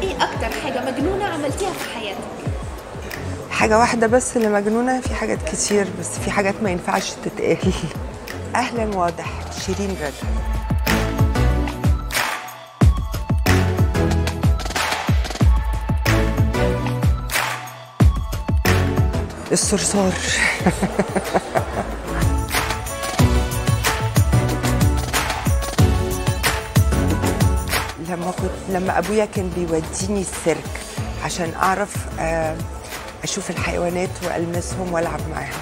ايه اكتر حاجه مجنونه عملتيها في حياتك حاجة واحدة بس اللي مجنونة في حاجات كتير بس في حاجات ما ينفعش تتقال أهلا واضح شيرين رضا الصرصار لما كنت لما ابويا كان بيوديني السيرك عشان اعرف آه، اشوف الحيوانات والمسهم والعب معاهم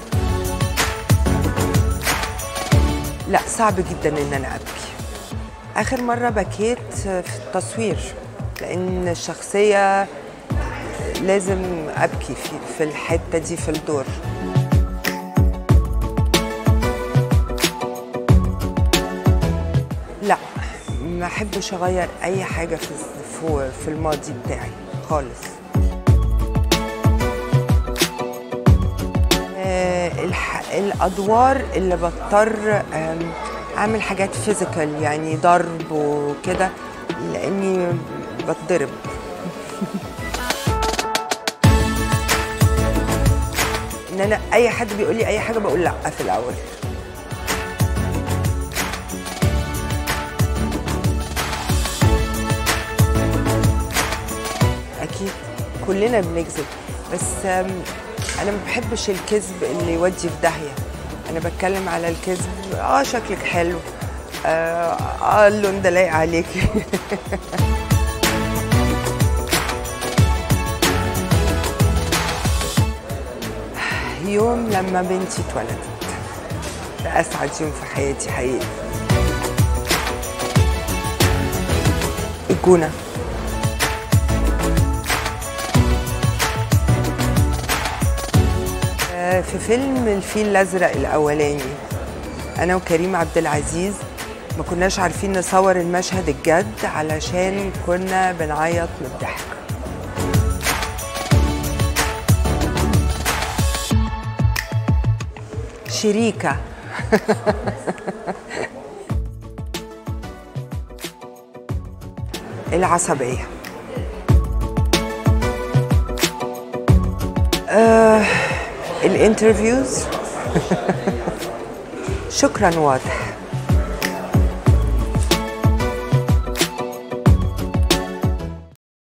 لا صعب جدا ان انا ابكي اخر مره بكيت في التصوير لان الشخصيه لازم ابكي في في الحته دي في الدور لا ما احبش اغير اي حاجه في في- في الماضي بتاعي خالص آه، الح- الادوار اللي بضطر آم، اعمل حاجات فيزيكال يعني ضرب وكده لاني بتضرب ان انا اي حد بيقول لي اي حاجه بقول لا في الاول اكيد كلنا بنكذب بس آم، انا ما بحبش الكذب اللي يودي في داهيه انا بتكلم على الكذب اه شكلك حلو اه آه، اللون ده لايق عليكي يوم لما بنتي اتولدت ده اسعد يوم في حياتي حقيقي الجونه آه، في فيلم الفيل الازرق الاولاني انا وكريم عبد العزيز ما كناش عارفين نصور المشهد الجد علشان كنا بنعيط من الضحك شريكة العصبية آه الانترفيوز شكرا واضح